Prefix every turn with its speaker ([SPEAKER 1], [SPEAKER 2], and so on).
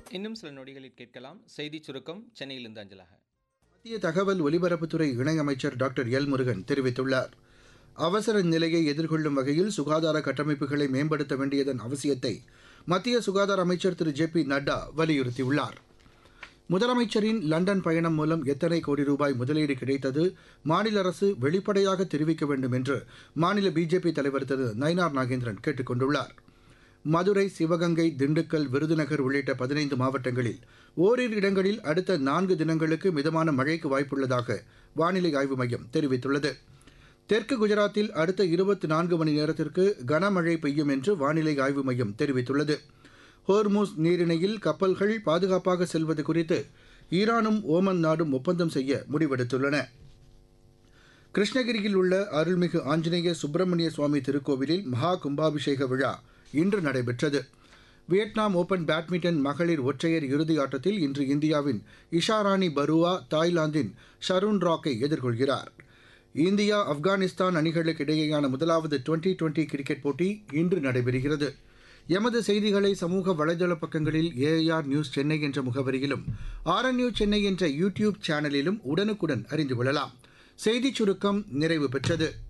[SPEAKER 1] இன்னும் சில நொடிகளில் கேட்கலாம் செய்திச் சுருக்கம் சென்னையிலிருந்து அஞ்சலாக
[SPEAKER 2] மத்திய தகவல் ஒலிபரப்புத்துறை இணையமைச்சர் டாக்டர் எல் முருகன் தெரிவித்துள்ளார் அவசர நிலையை எதிர்கொள்ளும் வகையில் சுகாதார கட்டமைப்புகளை மேம்படுத்த வேண்டியதன் அவசியத்தை மத்திய சுகாதார அமைச்சர் திரு ஜே பி நட்டா வலியுறுத்தியுள்ளார் முதலமைச்சரின் லண்டன் பயணம் மூலம் எத்தனை கோடி ரூபாய் முதலீடு கிடைத்தது மாநில அரசு வெளிப்படையாக தெரிவிக்க வேண்டும் என்று மாநில பிஜேபி தலைவர் திரு நயினார் நாகேந்திரன் கேட்டுக் கொண்டுள்ளார் மதுரை சிவகங்கை திண்டுக்கல் விருதுநகர் உள்ளிட்ட பதினைந்து மாவட்டங்களில் ஓரிரு இடங்களில் அடுத்த நான்கு தினங்களுக்கு மிதமான மழைக்கு வாய்ப்புள்ளதாக வானிலை ஆய்வு மையம் தெரிவித்துள்ளது தெற்கு குஜராத்தில் அடுத்த இருபத்தி நான்கு மணி நேரத்திற்கு கனமழை பெய்யும் என்று வானிலை ஆய்வு மையம் தெரிவித்துள்ளது ஹோர்மூஸ் நீரிணையில் கப்பல்கள் பாதுகாப்பாக செல்வது குறித்து ஈரானும் ஓமன் நாடும் ஒப்பந்தம் செய்ய முடிவெடுத்துள்ளன கிருஷ்ணகிரியில் உள்ள அருள்மிகு ஆஞ்சநேய சுப்பிரமணிய சுவாமி திருக்கோவிலில் மகா கும்பாபிஷேக விழா இன்று நடைபெற்றது வியட்நாம் ஓபன் பேட்மிண்டன் மகளிர் ஒற்றையர் இறுதி ஆட்டத்தில் இன்று இந்தியாவின் இஷாராணி பருவா தாய்லாந்தின் ஷருண் ராக்கை எதிர்கொள்கிறார் இந்தியா ஆப்கானிஸ்தான் அணிகளுக்கு இடையேயான முதலாவது டுவெண்டி டுவெண்டி கிரிக்கெட் போட்டி இன்று நடைபெறுகிறது எமது செய்திகளை சமூக வலைதள பக்கங்களில் ஏஐஆர் நியூஸ் சென்னை என்ற முகவரியிலும் ஆர்என்யூ சென்னை என்ற யூடியூப் சேனலிலும் உடனுக்குடன் அறிந்து கொள்ளலாம் செய்திச் சுருக்கம் நிறைவு பெற்றது